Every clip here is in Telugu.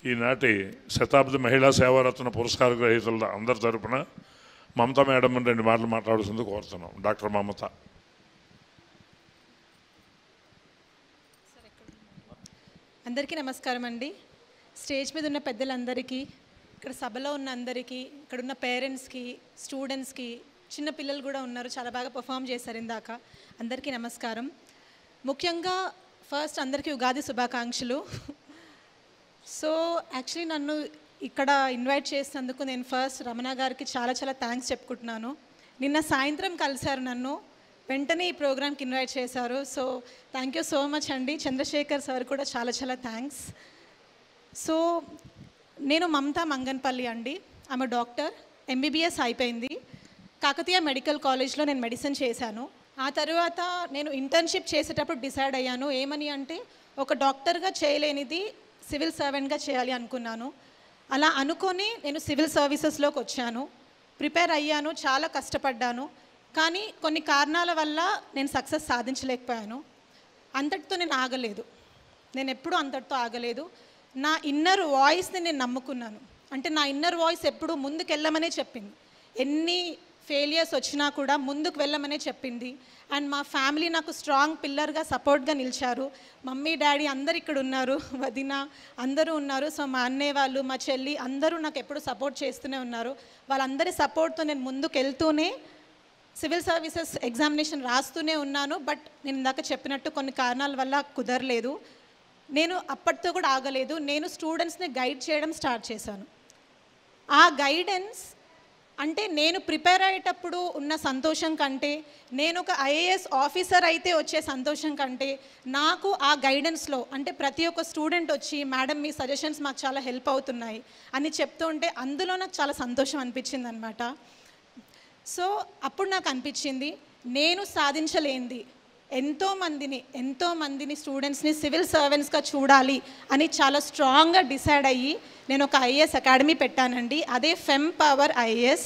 ఈనాటి శతాబ్ది మహిళా సేవారత్న పురస్కార గ్రహీతల అందరి తరపున మమత మేడం రెండు మాటలు మాట్లాడుతుంది కోరుతున్నాం డాక్టర్ మమత అందరికీ నమస్కారం అండి స్టేజ్ మీద ఉన్న పెద్దలందరికీ ఇక్కడ సభలో ఉన్న అందరికీ ఇక్కడ ఉన్న పేరెంట్స్కి స్టూడెంట్స్కి చిన్న పిల్లలు కూడా ఉన్నారు చాలా బాగా పర్ఫామ్ చేశారు ఇందాక అందరికీ నమస్కారం ముఖ్యంగా ఫస్ట్ అందరికీ ఉగాది శుభాకాంక్షలు సో యాక్చువల్లీ నన్ను ఇక్కడ ఇన్వైట్ చేసినందుకు నేను ఫస్ట్ రమణ గారికి చాలా చాలా థ్యాంక్స్ చెప్పుకుంటున్నాను నిన్న సాయంత్రం కలిశారు నన్ను వెంటనే ఈ ప్రోగ్రామ్కి ఇన్వైట్ చేశారు so thank you so much అండి చంద్రశేఖర్ సార్ కూడా చాలా చాలా థ్యాంక్స్ సో నేను మమతా మంగన్పల్లి అండి ఆమె డాక్టర్ ఎంబీబీఎస్ అయిపోయింది కాకతీయ మెడికల్ కాలేజ్లో నేను మెడిసిన్ చేశాను ఆ తర్వాత నేను ఇంటర్న్షిప్ చేసేటప్పుడు డిసైడ్ అయ్యాను ఏమని అంటే ఒక డాక్టర్గా చేయలేనిది సివిల్ సర్వెంట్గా చేయాలి అనుకున్నాను అలా అనుకొని నేను సివిల్ సర్వీసెస్లోకి వచ్చాను ప్రిపేర్ అయ్యాను చాలా కష్టపడ్డాను కానీ కొన్ని కారణాల వల్ల నేను సక్సెస్ సాధించలేకపోయాను అంతటితో నేను ఆగలేదు నేను ఎప్పుడూ అంతటితో ఆగలేదు నా ఇన్నర్ వాయిస్ని నేను నమ్ముకున్నాను అంటే నా ఇన్నర్ వాయిస్ ఎప్పుడు ముందుకు వెళ్ళమనే చెప్పింది ఎన్ని ఫెయిలియర్స్ వచ్చినా కూడా ముందుకు వెళ్ళమనే చెప్పింది అండ్ మా ఫ్యామిలీ నాకు స్ట్రాంగ్ పిల్లర్గా సపోర్ట్గా నిలిచారు మమ్మీ డాడీ అందరు ఇక్కడ ఉన్నారు వదిన అందరూ ఉన్నారు సో మా అన్నయ్య వాళ్ళు మా చెల్లి అందరూ నాకు ఎప్పుడు సపోర్ట్ చేస్తూనే ఉన్నారు వాళ్ళందరి సపోర్ట్తో నేను ముందుకు వెళ్తూనే సివిల్ సర్వీసెస్ ఎగ్జామినేషన్ రాస్తూనే ఉన్నాను బట్ నేను ఇందాక చెప్పినట్టు కొన్ని కారణాల వల్ల కుదరలేదు నేను అప్పటితో కూడా ఆగలేదు నేను స్టూడెంట్స్ని గైడ్ చేయడం స్టార్ట్ చేశాను ఆ గైడెన్స్ అంటే నేను ప్రిపేర్ అయ్యేటప్పుడు ఉన్న సంతోషం కంటే నేను ఒక ఐఏఎస్ ఆఫీసర్ అయితే వచ్చే సంతోషం కంటే నాకు ఆ గైడెన్స్లో అంటే ప్రతి ఒక్క స్టూడెంట్ వచ్చి మేడం మీ సజెషన్స్ మాకు చాలా హెల్ప్ అవుతున్నాయి అని చెప్తూ ఉంటే అందులో నాకు చాలా సంతోషం అనిపించింది అనమాట సో అప్పుడు నాకు అనిపించింది నేను సాధించలేంది ఎంతో మందిని ఎంతో మందిని స్టూడెంట్స్ని సివిల్ సర్వెంట్స్గా చూడాలి అని చాలా స్ట్రాంగ్గా డిసైడ్ అయ్యి నేను ఒక ఐఏఎస్ అకాడమీ పెట్టానండి అదే fem power IAS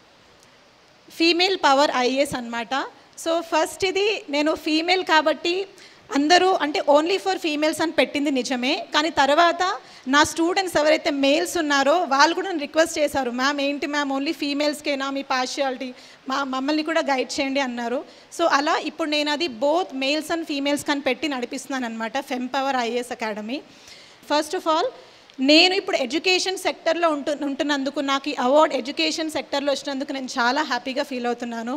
female power IAS అన్నమాట సో ఫస్ట్ ఇది నేను ఫీమేల్ కాబట్టి అందరూ అంటే ఓన్లీ ఫర్ ఫీమేల్స్ అని పెట్టింది నిజమే కానీ తర్వాత నా స్టూడెంట్స్ ఎవరైతే మేల్స్ ఉన్నారో వాళ్ళు కూడా నన్ను రిక్వెస్ట్ చేశారు మ్యామ్ ఏంటి మ్యామ్ ఓన్లీ ఫీమేల్స్కేనా మీ పార్షియాలిటీ మా మమ్మల్ని కూడా గైడ్ చేయండి అన్నారు సో అలా ఇప్పుడు నేను అది బోత్ మేల్స్ అండ్ ఫీమేల్స్ కని పెట్టి నడిపిస్తున్నాను అనమాట fem power IAS academy first of all నేను ఇప్పుడు ఎడ్యుకేషన్ సెక్టర్లో ఉంటు ఉంటున్నందుకు నాకు ఈ అవార్డ్ ఎడ్యుకేషన్ సెక్టర్లో వచ్చినందుకు నేను చాలా హ్యాపీగా ఫీల్ అవుతున్నాను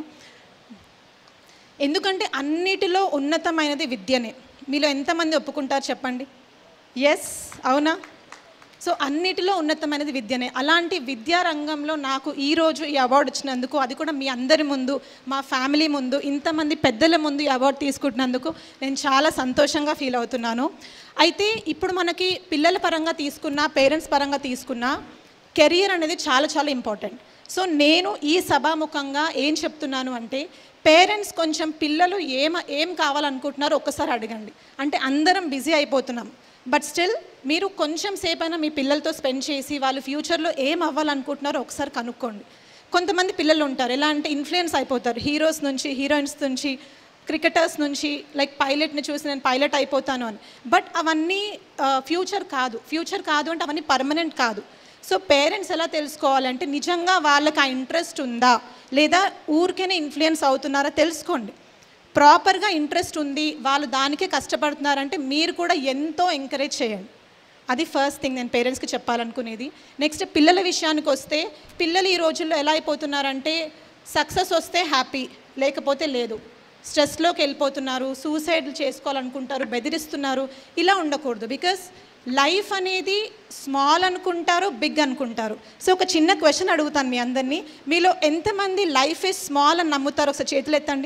ఎందుకంటే అన్నిటిలో ఉన్నతమైనది విద్యనే మీలో ఎంతమంది ఒప్పుకుంటారు చెప్పండి ఎస్ అవునా సో అన్నిటిలో ఉన్నతమైనది విద్యనే అలాంటి విద్యా రంగంలో నాకు ఈరోజు ఈ అవార్డు వచ్చినందుకు అది కూడా మీ అందరి ముందు మా ఫ్యామిలీ ముందు ఇంతమంది పెద్దల ముందు ఈ అవార్డు తీసుకుంటున్నందుకు నేను చాలా సంతోషంగా ఫీల్ అవుతున్నాను అయితే ఇప్పుడు మనకి పిల్లల పరంగా తీసుకున్నా పేరెంట్స్ పరంగా తీసుకున్నా కెరియర్ అనేది చాలా చాలా ఇంపార్టెంట్ సో నేను ఈ సభాముఖంగా ఏం చెప్తున్నాను అంటే పేరెంట్స్ కొంచెం పిల్లలు ఏమ ఏం కావాలనుకుంటున్నారో ఒక్కసారి అడగండి అంటే అందరం బిజీ అయిపోతున్నాం బట్ స్టిల్ మీరు కొంచెం సేపైనా మీ పిల్లలతో స్పెండ్ చేసి వాళ్ళు ఫ్యూచర్లో ఏం అవ్వాలనుకుంటున్నారో ఒకసారి కనుక్కోండి కొంతమంది పిల్లలు ఉంటారు ఎలా అంటే ఇన్ఫ్లుయెన్స్ అయిపోతారు హీరోస్ నుంచి హీరోయిన్స్ నుంచి క్రికెటర్స్ నుంచి లైక్ పైలట్ని చూసి నేను పైలట్ అయిపోతాను అని బట్ అవన్నీ ఫ్యూచర్ కాదు ఫ్యూచర్ కాదు అంటే అవన్నీ పర్మనెంట్ కాదు సో పేరెంట్స్ ఎలా తెలుసుకోవాలంటే నిజంగా వాళ్ళకి ఆ ఇంట్రెస్ట్ ఉందా లేదా ఊరికేనే ఇన్ఫ్లుయెన్స్ అవుతున్నారా తెలుసుకోండి ప్రాపర్గా ఇంట్రెస్ట్ ఉంది వాళ్ళు దానికే కష్టపడుతున్నారంటే మీరు కూడా ఎంతో ఎంకరేజ్ చేయండి అది ఫస్ట్ థింగ్ నేను పేరెంట్స్కి చెప్పాలనుకునేది నెక్స్ట్ పిల్లల విషయానికి వస్తే పిల్లలు ఈ రోజుల్లో ఎలా అయిపోతున్నారంటే సక్సెస్ వస్తే హ్యాపీ లేకపోతే లేదు స్ట్రెస్లోకి వెళ్ళిపోతున్నారు సూసైడ్ చేసుకోవాలనుకుంటారు బెదిరిస్తున్నారు ఇలా ఉండకూడదు బికాస్ లైఫ్ అనేది స్మాల్ అనుకుంటారు బిగ్ అనుకుంటారు సో ఒక చిన్న క్వశ్చన్ అడుగుతాను మీ అందరినీ మీలో ఎంతమంది లైఫ్ ఇస్ స్మాల్ అని నమ్ముతారు ఒకసారి చేతులు ఎత్తండి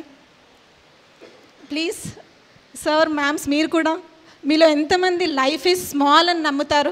ప్లీజ్ సార్ మ్యామ్స్ మీరు కూడా మీలో ఎంతమంది లైఫ్ ఈజ్ స్మాల్ అని నమ్ముతారు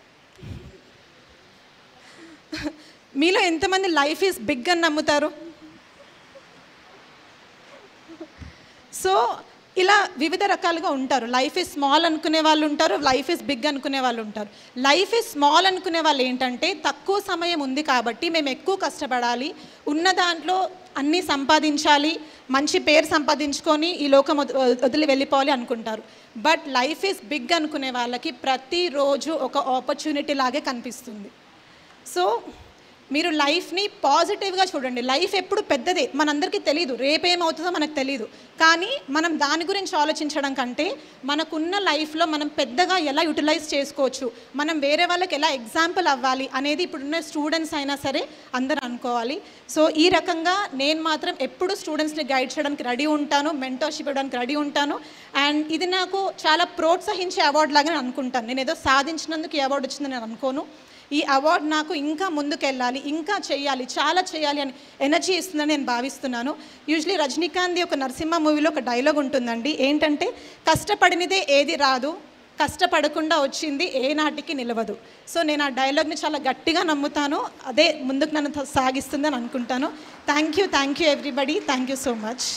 మీలో ఎంతమంది లైఫ్ ఈజ్ బిగ్ అని నమ్ముతారు సో ఇలా వివిధ రకాలుగా ఉంటారు లైఫ్ ఇస్ స్మాల్ అనుకునే వాళ్ళు ఉంటారు లైఫ్ ఇస్ బిగ్ అనుకునే వాళ్ళు ఉంటారు లైఫ్ ఇస్ స్మాల్ అనుకునే వాళ్ళు ఏంటంటే తక్కువ సమయం ఉంది కాబట్టి మేము ఎక్కువ కష్టపడాలి ఉన్న దాంట్లో అన్నీ సంపాదించాలి మంచి పేరు సంపాదించుకొని ఈ లోకం వద- వదిలి వెళ్ళిపోవాలి అనుకుంటారు బట్ లైఫ్ ఇస్ బిగ్ అనుకునే వాళ్ళకి ప్రతిరోజు ఒక ఆపర్చునిటీ లాగే కనిపిస్తుంది సో మీరు లైఫ్ని పాజిటివ్గా చూడండి లైఫ్ ఎప్పుడు పెద్దదే మనందరికీ తెలియదు రేపేమవుతుందో మనకు తెలియదు కానీ మనం దాని గురించి ఆలోచించడం కంటే మనకున్న లైఫ్లో మనం పెద్దగా ఎలా యూటిలైజ్ చేసుకోవచ్చు మనం వేరే వాళ్ళకి ఎలా ఎగ్జాంపుల్ అవ్వాలి అనేది ఇప్పుడున్న స్టూడెంట్స్ అయినా సరే అందరూ అనుకోవాలి సో ఈ రకంగా నేను మాత్రం ఎప్పుడు స్టూడెంట్స్ని గైడ్ చేయడానికి రెడీ ఉంటాను మెంటర్షిప్ ఇవ్వడానికి రెడీ ఉంటాను అండ్ ఇది నాకు చాలా ప్రోత్సహించే అవార్డు లాగా నేను అనుకుంటాను నేను ఏదో సాధించినందుకు ఈ అవార్డు వచ్చిందని నేను అనుకోను ఈ అవార్డు నాకు ఇంకా ముందుకెళ్ళాలి ఇంకా చేయాలి చాలా చేయాలి అని ఎనర్జీ ఇస్తుందని నేను భావిస్తున్నాను యూజువలీ రజనీకాంత్ ఒక నరసింహ మూవీలో ఒక డైలాగ్ ఉంటుందండి ఏంటంటే కష్టపడినదే ఏది రాదు కష్టపడకుండా వచ్చింది ఏ నాటికి నిలవదు సో నేను ఆ డైలాగ్ని చాలా గట్టిగా నమ్ముతాను అదే ముందుకు నన్ను త- సాగిస్తుందని అనుకుంటాను thank you thank you everybody thank you so much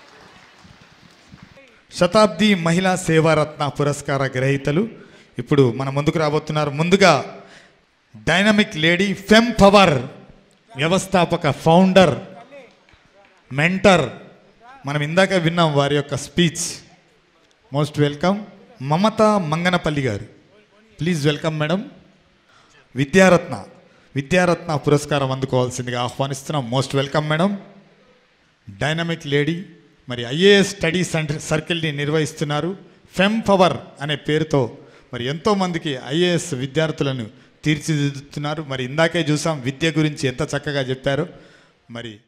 శతాబ్ది మహిళా సేవారత్న పురస్కార గ్రహీతలు ఇప్పుడు మన ముందుకు రాబోతున్నారు ముందుగా డైనమిక్ లేడీ ఫెమ్ పవర్ వ్యవస్థాపక ఫౌండర్ మెంటర్ మనం ఇందాక విన్నాం వారి యొక్క speech most welcome Mamata Manganapalli garu please welcome madam విద్యారత్న విద్యారత్న పురస్కారం అందుకోవాల్సిందిగా ఆహ్వానిస్తున్నాం most welcome madam dynamic lady మరి ఐఏఎస్ స్టడీ సెంటర్ సర్కిల్ని నిర్వహిస్తున్నారు ఫెమ్ పవర్ అనే పేరుతో మరి ఎంతోమందికి ఐఏఎస్ విద్యార్థులను తీర్చిదిద్దుతున్నారు మరి ఇందాకే చూసాం విద్య గురించి ఎంత చక్కగా చెప్పారు మరి